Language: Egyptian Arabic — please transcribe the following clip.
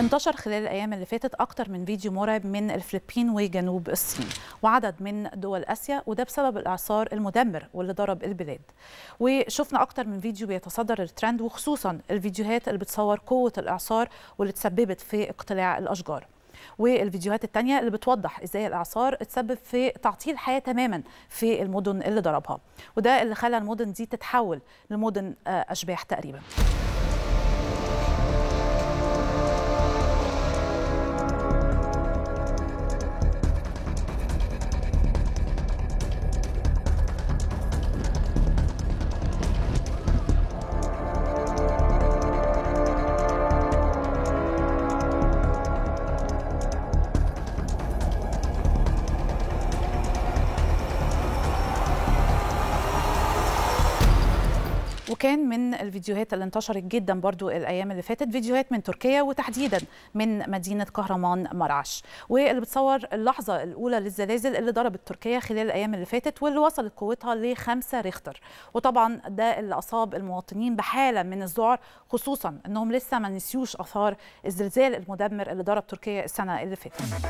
انتشر خلال الايام اللي فاتت اكتر من فيديو مرعب من الفلبين وجنوب الصين وعدد من دول اسيا وده بسبب الاعصار المدمر واللي ضرب البلاد وشفنا اكتر من فيديو بيتصدر الترند وخصوصا الفيديوهات اللي بتصور قوه الاعصار واللي تسببت في اقتلاع الاشجار والفيديوهات التانية اللي بتوضح ازاي الاعصار اتسبب في تعطيل حياه تماما في المدن اللي ضربها وده اللي خلى المدن دي تتحول لمدن اشباح تقريبا وكان من الفيديوهات اللي انتشرت جدا برضو الايام اللي فاتت فيديوهات من تركيا وتحديدا من مدينه كهرمان مرعش واللي بتصور اللحظه الاولى للزلازل اللي ضربت تركيا خلال الايام اللي فاتت واللي وصلت قوتها لخمسة ريختر وطبعا ده اللي اصاب المواطنين بحاله من الذعر خصوصا انهم لسه ما نسيوش اثار الزلزال المدمر اللي ضرب تركيا السنه اللي فاتت